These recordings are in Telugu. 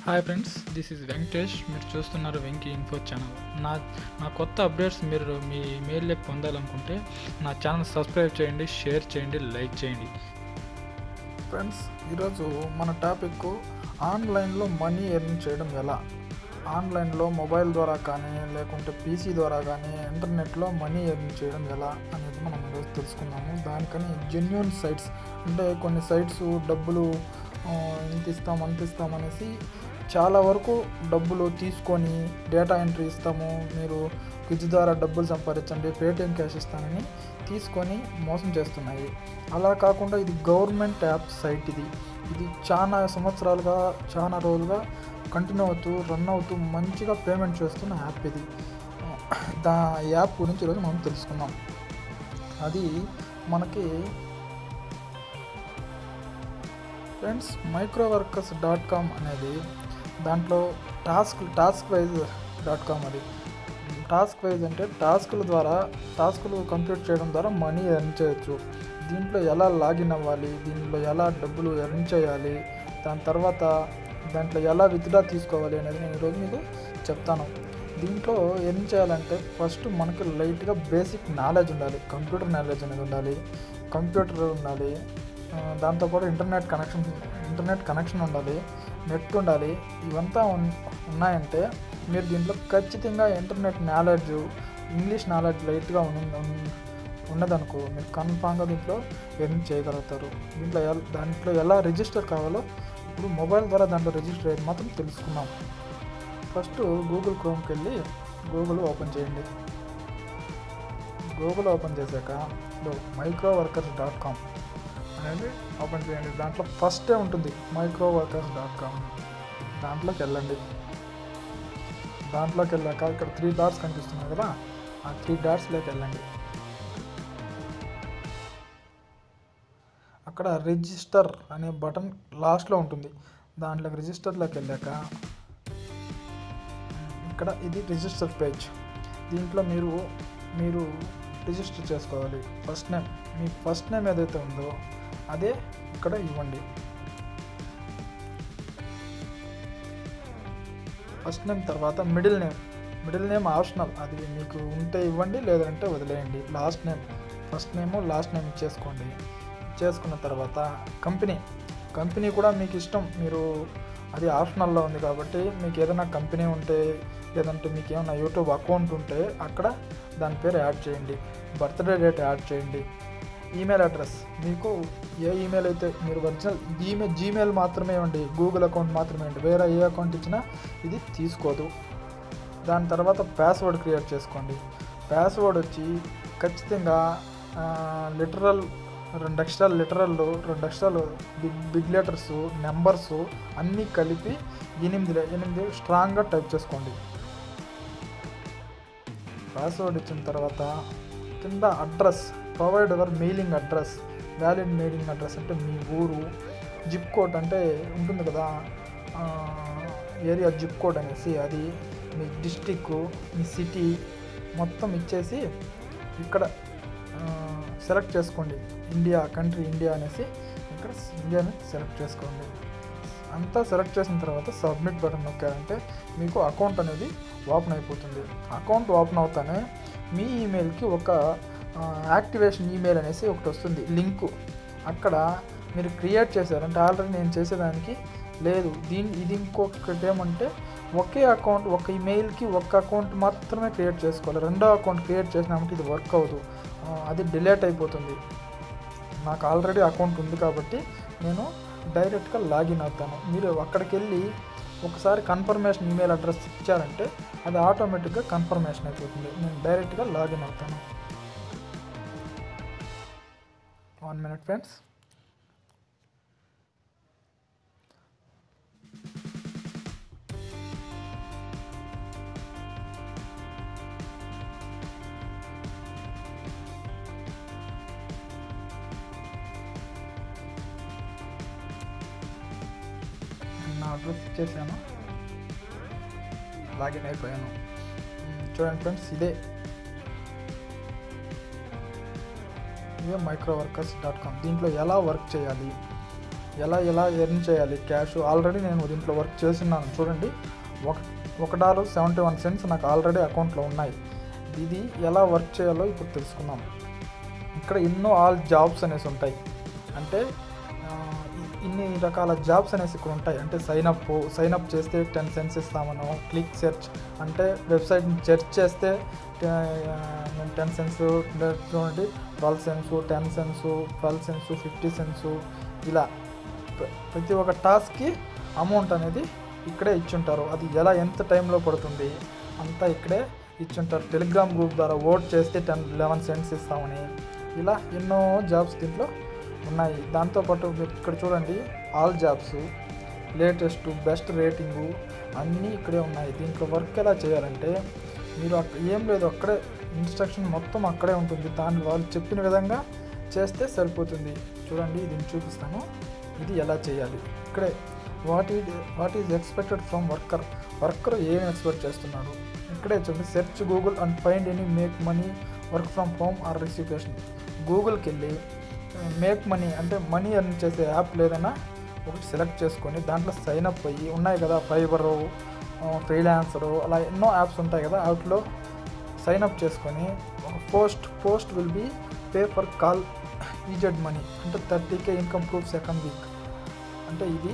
hi friends this is Venkatesh మీరు చూస్తున్నారు వెంకీ ఇన్ఫో ఛానల్ నా నా కొత్త అప్డేట్స్ మీరు మీ మెయిల్లోకి పొందాలనుకుంటే నా ఛానల్ సబ్స్క్రైబ్ చేయండి షేర్ చేయండి లైక్ చేయండి ఫ్రెండ్స్ ఈరోజు మన టాపిక్ ఆన్లైన్లో మనీ ఎర్న్ చేయడం ఎలా ఆన్లైన్లో మొబైల్ ద్వారా కానీ లేకుంటే పీసీ ద్వారా కానీ ఇంటర్నెట్లో మనీ ఎర్న్ చేయడం ఎలా అనేది మనం ఈరోజు తెలుసుకుందాము దానికని జెన్యున్ సైట్స్ అంటే కొన్ని సైట్స్ డబ్బులు ఆ, ఇంత ఇస్తాం అంత ఇస్తాం అనేసి చాలా వరకు డబ్బులు తీసుకొని డేటా ఎంట్రీ ఇస్తాము మీరు క్విజ్ ద్వారా డబ్బులు సంపాదించండి పేటిఎం క్యాష్ ఇస్తానని తీసుకొని మోసం చేస్తున్నాయి అలా కాకుండా ఇది గవర్నమెంట్ యాప్ సైట్ ఇది ఇది చాలా సంవత్సరాలుగా చాలా రోజులుగా కంటిన్యూ అవుతూ రన్ అవుతూ మంచిగా పేమెంట్ చేస్తున్న యాప్ ఇది దా యాప్ గురించి ఈరోజు మనం తెలుసుకుందాం అది మనకి friends micro workers dot com అనేది దాంట్లో task task wise dot com అది టాస్క్ వైజ్ అంటే టాస్కుల ద్వారా టాస్కులు కంప్లీట్ చేయడం ద్వారా మనీ ఎర్న్ చేయొచ్చు దీంట్లో ఎలా లాగిన్ అవ్వాలి దీంట్లో ఎలా డబ్బులు ఎర్న్ చేయాలి దాని తర్వాత దాంట్లో ఎలా విత్డ్రా తీసుకోవాలి అనేది నేను ఈరోజు మీకు చెప్తాను దీంట్లో ఏం చేయాలంటే ఫస్ట్ మనకు లైట్గా బేసిక్ నాలెడ్జ్ ఉండాలి కంప్యూటర్ నాలెడ్జ్ అనేది ఉండాలి కంప్యూటర్ ఉండాలి ఆ, దాంతోపాటు ఇంటర్నెట్ కనెక్షన్ ఇంటర్నెట్ కనెక్షన్ ఉండాలి నెట్ ఉండాలి ఇవంతా ఉన్- ఉన్నాయంటే మీరు దీంట్లో ఖచ్చితంగా ఇంటర్నెట్ నాలెడ్జ్ ఇంగ్లీష్ నాలెడ్జ్ లైట్గా ఉన్న ఉన్న- ఉన్నదనుకో మీరు కన్ఫామ్గా దీంట్లో ఎర్న్ చేయగలుగుతారు దీంట్లో ఎల్ దాంట్లో ఎలా రిజిస్టర్ కావాలో ఇప్పుడు మొబైల్ ద్వారా దాంట్లో రిజిస్టర్ అయ్యేది మాత్రం తెలుసుకుందాం ఫస్ట్ గూగుల్ క్రోమ్కి వెళ్ళి గూగుల్ ఓపెన్ చేయండి గూగుల్ ఓపెన్ చేశాక మైక్రో వర్కర్స్ డాట్ కామ్ అనేది ఓపెన్ చేయండి దాంట్లో ఫస్టే ఉంటుంది మైక్రో వర్కర్స్ డాట్ కామ్ దాంట్లోకి వెళ్ళండి దాంట్లోకి వెళ్ళాక ఇక్కడ త్రీ డాట్స్ కనిపిస్తున్నాయి కదా ఆ త్రీ డాట్స్లోకి వెళ్ళండి అక్కడ రిజిస్టర్ అనే బటన్ లాస్ట్లో ఉంటుంది దాంట్లోకి రిజిస్టర్లోకి వెళ్ళాక ఇక్కడ ఇది రిజిస్టర్ పేజ్ దీంట్లో మీరు మీరు రిజిస్టర్ చేసుకోవాలి ఫస్ట్ నేమ్ మీ ఫస్ట్ నేమ్ ఏదైతే ఉందో అదే ఇక్కడ ఇవ్వండి ఫస్ట్ నేమ్ తర్వాత middle name middle name optional అది మీకు ఉంటే ఇవ్వండి లేదంటే వదిలేయండి last name first name last name ఇచ్చేసుకోండి ఇచ్చేసుకున్న తర్వాత కంపెనీ కంపెనీ కూడా మీకు ఇష్టం మీరు అది ఆప్షనల్లో ఉంది కాబట్టి మీకు ఏదైనా కంపెనీ ఉంటే లేదంటే మీకు ఏమైనా యూట్యూబ్ అకౌంట్ ఉంటే అక్కడ దాని పేరు యాడ్ చేయండి బర్త్డే డేట్ యాడ్ చేయండి ఈమెయిల్ అడ్రస్ మీకు ఏ ఈమెయిల్ అయితే మీరు ఒరిజినల్ ఈమెయిల్ జీమెయిల్ మాత్రమే ఇవ్వండి గూగుల్ అకౌంట్ మాత్రమే ఇవ్వండి వేరే ఏ అకౌంట్ ఇచ్చినా ఇది తీసుకోదు దాని తర్వాత పాస్వర్డ్ క్రియేట్ చేసుకోండి పాస్వర్డ్ వచ్చి ఖచ్చితంగా లిటరల్ రెండు అక్షరాలు లిటరల్ రెండు అక్షరాలు బిగ్ బిగ్ లెటర్స్ నెంబర్స్ అన్నీ కలిపి ఎనిమిది ఎనిమిది స్ట్రాంగ్గా టైప్ చేసుకోండి పాస్వర్డ్ ఇచ్చిన తర్వాత కింద address provide our mailing address valid mailing address అంటే మీ ఊరు జిప్ కోడ్ అంటే ఉంటుంది కదా ఏరియా జిప్ కోడ్ అనేసి అది మీ డిస్టిక్ మీ సిటీ మొత్తం ఇచ్చేసి ఇక్కడ సెలెక్ట్ చేసుకోండి ఇండియా కంట్రీ ఇండియా అనేసి ఇక్కడ ఇండియాని సెలెక్ట్ చేసుకోండి అంతా సెలెక్ట్ చేసిన తర్వాత సబ్మిట్ బటన్ నొక్కారంటే మీకు అకౌంట్ అనేది ఓపెన్ అయిపోతుంది అకౌంట్ ఓపెన్ అవుతానే మీ ఈమెయిల్కి ఒక యాక్టివేషన్ ఈమెయిల్ అనేసి ఒకటి వస్తుంది లింకు అక్కడ మీరు క్రియేట్ చేశారంటే ఆల్రెడీ నేను చేసేదానికి లేదు దీని ఇది ఇంకొకటి ఏమంటే ఒకే అకౌంట్ ఒక ఈమెయిల్కి ఒక అకౌంట్ మాత్రమే క్రియేట్ చేసుకోవాలి రెండో అకౌంట్ క్రియేట్ చేసినామంటే ఇది వర్క్ అవ్వదు ఆ, అది డిలేట్ అయిపోతుంది నాకు ఆల్రెడీ అకౌంట్ ఉంది కాబట్టి నేను డైరెక్ట్గా లాగిన్ అవుతాను మీరు అక్కడికి వెళ్ళి ఒకసారి కన్ఫర్మేషన్ ఈమెయిల్ అడ్రస్ ఇచ్చారంటే అది ఆటోమేటిక్గా కన్ఫర్మేషన్ అయిపోతుంది నేను డైరెక్ట్గా లాగిన్ అవుతాను వన్ మినిట్ ఫ్రెండ్స్ నేను నా అడ్రస్ ఇచ్చేసాను లాగిన్ అయిపోయాను మ్, చూడండి ఫ్రెండ్స్ ఇదే ఇదే మైక్రో వర్కర్స్ డాట్ కామ్ దీంట్లో ఎలా వర్క్ చేయాలి ఎలా ఎలా ఎర్న్ చేయాలి క్యాష్ ఆల్రెడీ నేను దీంట్లో వర్క్ చేస్తున్నాను చూడండి ఒక ఒక డాలర్ సెవెంటీ వన్ సెంట్స్ నాకు ఆల్రెడీ అకౌంట్లో ఉన్నాయి ఇది ఎలా వర్క్ చేయాలో ఇప్పుడు తెలుసుకుందాం ఇక్కడ ఎన్నో ఆల్ జాబ్స్ అనేసి ఉంటాయి అంటే ఆ, ఇ- ఇన్ని రకాల జాబ్స్ అనేసి ఇక్కడ ఉంటాయి అంటే సైన్ అప్ సైన్ అప్ చేస్తే టెన్ సెన్స్ ఇస్తామనో క్లిక్ సెర్చ్ అంటే వెబ్సైట్ని సెర్చ్ చేస్తే నేను టెన్ సెన్స్ చూడండి twelve cents ten cents twelve cents fifty cents ఇలా ప్ర- ప్రతి ఒక్క టాస్క్కి అమౌంట్ అనేది ఇక్కడే ఇచ్చుంటారు అది ఎలా ఎంత టైంలో పడుతుంది అంతా ఇక్కడే ఇచ్చుంటారు టెలిగ్రామ్ గ్రూప్ ద్వారా ఓట్ చేస్తే టెన్ లెవెన్ సెంట్స్ ఇస్తామని ఇలా ఎన్నో జాబ్స్ దీంట్లో ఉన్నాయి దాంతోపాటు మీరు ఇక్కడ చూడండి all jobs latest best rating అన్నీ ఇక్కడే ఉన్నాయి దీంట్లో వర్క్ ఎలా చేయాలంటే మీరు అక్కడ ఏం లేదు అక్కడే ఇన్స్ట్రక్షన్ మొత్తం అక్కడే ఉంటుంది దాని వాళ్ళు చెప్పిన విధంగా చేస్తే సరిపోతుంది చూడండి దీన్ని చూపిస్తాను ఇది ఎలా చేయాలి ఇక్కడే వాట్ ఈ what is expected from worker worker ఏం ఎక్స్పెక్ట్ చేస్తున్నాడు ఇక్కడే చూడండి search Google and find any make money work from home or reception గూగుల్కి వెళ్ళి మేక్ మనీ అంటే మనీ ఎర్న్ చేసే యాప్ లేదన్నా ఒకటి సెలెక్ట్ చేసుకొని దాంట్లో సైన్ అప్ అయ్యి ఉన్నాయి కదా ఫైబరు ఫ్రీలాన్సరు అలా ఎన్నో యాప్స్ ఉంటాయి కదా వాటిలో సైన్ అప్ చేసుకొని ఒక post post will be pay for call EZ money అంటే thirty K income proof second week అంటే ఇది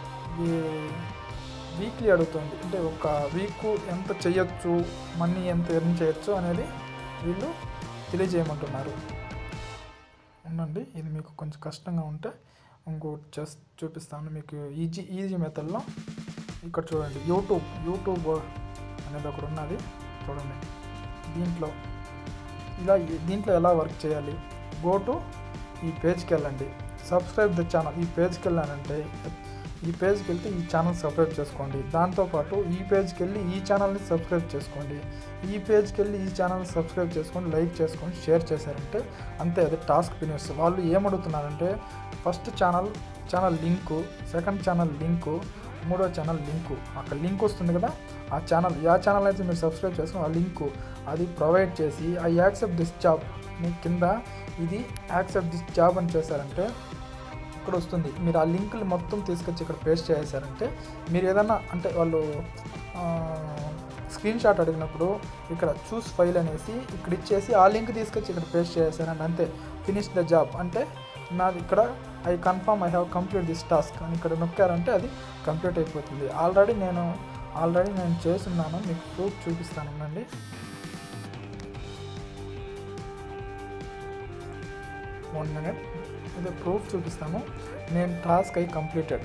వీక్లీ అడుగుతుంది అంటే ఒక వీక్ ఎంత చేయొచ్చు మనీ ఎంత ఎర్న్ చేయొచ్చు అనేది వీళ్ళు తెలియజేయమంటున్నారు ఉండండి ఇది మీకు కొంచెం కష్టంగా ఉంటే ఇంకోటి చేసి చూపిస్తాను మీకు ఈజీ ఈజీ మెథడ్లో ఇక్కడ చూడండి యూట్యూబ్ యూట్యూబ్ అనేది ఒకటి ఉన్నది చూడండి దీంట్లో ఇలా ఈ- దీంట్లో ఎలా వర్క్ చేయాలి గో టు ఈ పేజ్కి వెళ్ళండి సబ్స్క్రైబ్ ద ఛానల్ ఈ పేజ్కి వెళ్ళానంటే ఈ పేజ్కి వెళ్తే ఈ ఛానల్ సబ్స్క్రైబ్ చేసుకోండి దాంతోపాటు ఈ పేజ్కి వెళ్ళి ఈ ఛానల్ని సబ్స్క్రైబ్ చేసుకోండి ఈ పేజ్కి వెళ్ళి ఈ ఛానల్ సబ్స్క్రైబ్ చేసుకొని లైక్ చేసుకొని షేర్ చేశారంటే అంతే అది టాస్క్ ఫినిష్ వాళ్ళు ఏమడుగుతున్నారంటే first channel channel link second channel link మూడో ఛానల్ లింకు అక్కడ లింక్ వస్తుంది కదా ఆ ఛానల్ ఆ ఛానల్ అయితే మీరు సబ్స్క్రైబ్ చేసుకుని ఆ లింకు అది ప్రొవైడ్ చేసి ఐ యాక్సెప్ట్ దిస్ జాబ్ మీ కింద ఇది యాక్సెప్ట్ దిస్ జాబ్ అని చేశారంటే ఇక్కడ వస్తుంది మీరు ఆ లింకులు మొత్తం తీసుకొచ్చి ఇక్కడ పేస్ట్ చేశారంటే మీరు ఏదన్నా అంటే వాళ్ళు స్క్రీన్ షాట్ అడిగినప్పుడు ఇక్కడ చూస్ ఫైల్ అనేసి ఇక్కడ ఇచ్చేసి ఆ లింక్ తీసుకొచ్చి ఇక్కడ పేస్ట్ చేశారంటే అంతే ఫినిష్ ద జాబ్ అంటే నాది ఇక్కడ I confirm I have complete this task అని ఇక్కడ నొక్కారంటే అది కంప్లీట్ అయిపోతుంది ఆల్రెడీ నేను ఆల్రెడీ నేను చేస్తున్నాను మీకు ప్రూఫ్ చూపిస్తాను ఉండండి వన్ మినిట్ ఇది ప్రూఫ్ చూపిస్తాను నేను టాస్క్ అయి కంప్లీటెడ్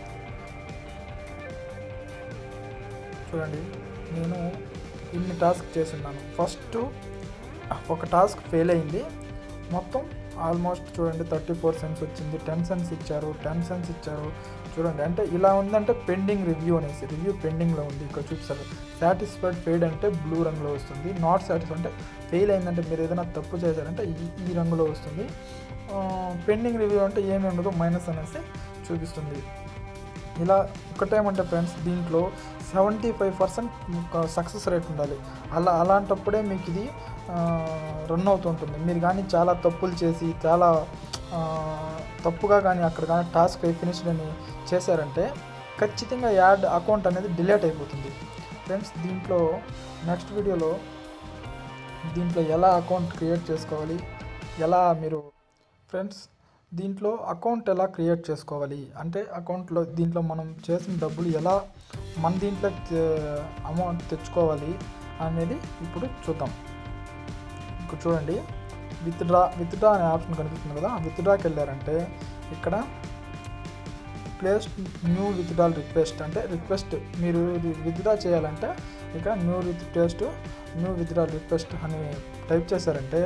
చూడండి నేను ఇన్ని టాస్క్ చేస్తున్నాను ఫస్ట్ ఒక టాస్క్ ఫెయిల్ అయింది మొత్తం ఆల్మోస్ట్ చూడండి థర్టీ ఫోర్ సెన్స్ వచ్చింది టెన్ సెన్స్ ఇచ్చారు టెన్ సెన్స్ ఇచ్చారు చూడండి అంటే ఇలా ఉందంటే పెండింగ్ రివ్యూ అనేసి రివ్యూ పెండింగ్లో ఉంది ఇక్కడ చూపిస్తారు సాటిస్ఫైడ్ ఫెయిడ్ అంటే బ్లూ రంగులో వస్తుంది నాట్ సాటిస్ఫైడ్ అంటే ఫెయిల్ అయిందంటే మీరు ఏదైనా తప్పు చేశారంటే ఈ ఈ రంగులో వస్తుంది పెండింగ్ రివ్యూ అంటే ఏమి ఉండదు మైనస్ అనేసి చూపిస్తుంది ఇలా ఒకటేమంటే ఫ్రెండ్స్ దీంట్లో seventy five percent success rate ఉండాలి అలా అలాంటప్పుడే మీకు ఇది రన్ అవుతుంటుంది మీరు కానీ చాలా తప్పులు చేసి చాలా ఆ, తప్పుగా కానీ అక్కడ కానీ టాస్క్ ఫినిష్డ్ అని చేశారంటే ఖచ్చితంగా యాడ్ అకౌంట్ అనేది డిలీట్ అయిపోతుంది ఫ్రెండ్స్ దీంట్లో నెక్స్ట్ వీడియోలో దీంట్లో ఎలా అకౌంట్ క్రియేట్ చేసుకోవాలి ఎలా మీరు ఫ్రెండ్స్ దీంట్లో అకౌంట్ ఎలా క్రియేట్ చేసుకోవాలి అంటే అకౌంట్లో దీంట్లో మనం చేసిన డబ్బులు ఎలా మన దీంట్లో అమౌంట్ తెచ్చుకోవాలి అనేది ఇప్పుడు చూద్దాం ఇప్పుడు చూడండి విత్డ్రా విత్డ్రా అనే ఆప్షన్ కనిపిస్తుంది కదా విత్డ్రాకి వెళ్ళారంటే ఇక్కడ ప్లేస్ న్యూ విత్డ్రాల్ రిక్వెస్ట్ అంటే రిక్వెస్ట్ మీరు ఇది విత్డ్రా చేయాలంటే ఇక్కడ new request new withdrawal request అని టైప్ చేశారంటే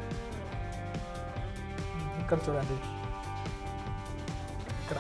ఇక్కడ చూడండి ఇక్కడ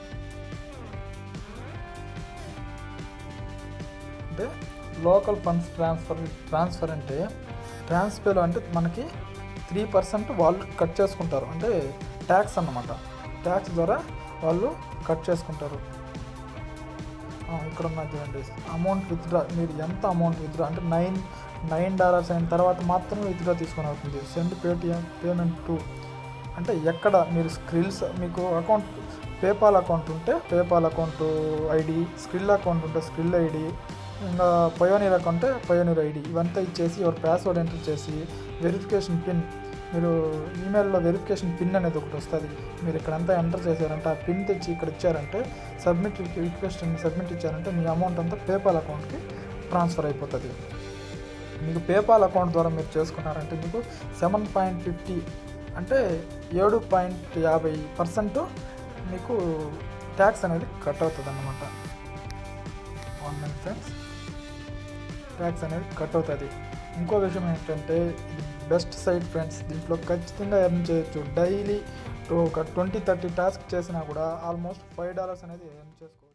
అంటే లోకల్ ఫండ్స్ ట్రాన్స్ఫర్ ట్రాన్స్ఫర్ అంటే ట్రాన్స్ఫర్ అంటే మనకి త్రీ పర్సెంట్ వాళ్ళు కట్ చేసుకుంటారు అంటే ట్యాక్స్ అన్నమాట ట్యాక్స్ ద్వారా వాళ్ళు కట్ చేసుకుంటారు ఆ, ఇక్కడ ఉన్నది చూడండి అమౌంట్ విత్డ్రా మీరు ఎంత అమౌంట్ విత్డ్రా అంటే నైన్ నైన్ డాలర్స్ అయిన తర్వాత మాత్రమే విత్డ్రా తీసుకొని అవుతుంది సెండ్ పేటిఎం పేమెంట్ టు అంటే ఎక్కడ మీరు స్క్రిల్స్ మీకు అకౌంట్ పేపాల్ అకౌంట్ ఉంటే PayPal account ID Skrill account ఉంటే స్క్రిల్ ఐడి ఇంకా పయోనీర్ అకౌంట్ పయోనీర్ ఐడి ఇవంతా ఇచ్చేసి ఎవరు పాస్వర్డ్ ఎంటర్ చేసి వెరిఫికేషన్ పిన్ మీరు ఈమెయిల్లో వెరిఫికేషన్ పిన్ అనేది ఒకటి వస్తుంది మీరు ఇక్కడంతా ఎంటర్ చేశారంటే ఆ పిన్ తెచ్చి ఇక్కడ ఇచ్చారంటే సబ్మిట్ రిక్వెస్ట్ సబ్మిట్ ఇచ్చారంటే మీ అమౌంట్ అంతా పేపాల్ అకౌంట్కి ట్రాన్స్ఫర్ అయిపోతుంది మీకు పేపాల్ అకౌంట్ ద్వారా మీరు చేసుకున్నారంటే మీకు సెవెన్ పాయింట్ ఫిఫ్టీ అంటే ఏడు పాయింట్ యాభై పర్సెంట్ మీకు ట్యాక్స్ అనేది కట్ అవుతుంది అన్నమాట వన్ మినిట్ ఫ్రెండ్స్ ట్యాక్స్ అనేది కట్ అవుతుంది ఇంకో విషయం ఏంటంటే ఇది బెస్ట్ సైట్ ఫ్రెండ్స్ దీంట్లో ఖచ్చితంగా ఎర్న్ చేయొచ్చు డైలీ ఒక ట్వంటీ థర్టీ టాస్క్ చేసినా కూడా ఆల్మోస్ట్ ఫైవ్ డాలర్స్ అనేది ఎర్న్ చేసుకోవచ్చు